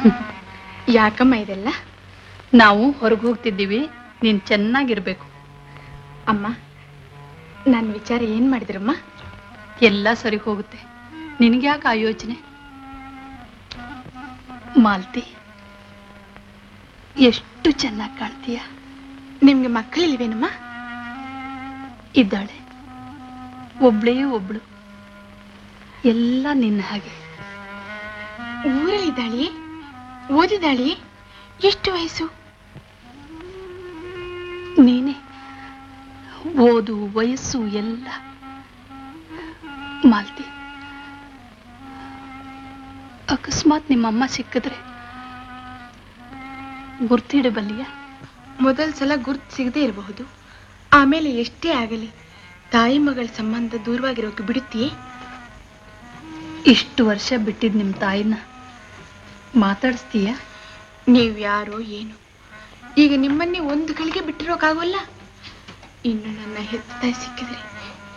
ಯಾಕಮ್ಮ ಇದೆಲ್ಲ ನಾವು ಹೊರಗೆ ಹೋಗ್ತಿದ್ದೀವಿ ನೀನ್ ಚೆನ್ನಾಗಿರ್ಬೇಕು ಅಮ್ಮ ನನ್ನ ವಿಚಾರ ಏನ್ ಮಾಡಿದ್ರಮ್ಮ ಎಲ್ಲ ಸರಿ ಹೋಗುತ್ತೆ ನಿನಗ್ಯಾಕೆ ಆ ಯೋಚನೆ ಮಾಲ್ತಿ ಎಷ್ಟು ಚೆನ್ನಾಗಿ ಕಾಣ್ತೀಯ ನಿಮ್ಗೆ ಮಕ್ಕಳಿಲ್ವೇನಮ್ಮ ಇದ್ದಾಳೆ ಒಬ್ಳೇ ಒಬ್ಳು ಎಲ್ಲ ನಿನ್ನ ಹಾಗೆ ಊರಲ್ಲಿದ್ದಾಳಿ ಓದಿದಾಳಿ ಎಷ್ಟು ವಯಸ್ಸು ನೀನೇ ಓದು ವಯಸ್ಸು ಎಲ್ಲ ಮಾಲ್ತಿ ಅಕಸ್ಮಾತ್ ನಿಮ್ಮಮ್ಮ ಸಿಕ್ಕಿದ್ರೆ ಗುರ್ತಿಡಬಲ್ಲಿಯ ಮೊದಲ ಸಲ ಗುರ್ತು ಸಿಗದೆ ಇರಬಹುದು ಆಮೇಲೆ ಎಷ್ಟೇ ಆಗಲಿ ತಾಯಿ ಮಗಳ ಸಂಬಂಧ ದೂರವಾಗಿರೋಕೆ ಬಿಡುತ್ತೀಯೇ ಇಷ್ಟು ವರ್ಷ ಬಿಟ್ಟಿದ್ ನಿಮ್ಮ ತಾಯಿನ ಮಾತಾಡಿಸ್ತೀಯ ನೀವು ಯಾರೋ ಏನು ಈಗ ನಿಮ್ಮನ್ನೇ ಒಂದು ಗಳಿಗೆ ಬಿಟ್ಟಿರೋಕ್ಕಾಗೋಲ್ಲ ಇನ್ನು ನನ್ನ ಹೆತ್ತ ತಾಯಿ ಸಿಕ್ಕಿದ್ರೆ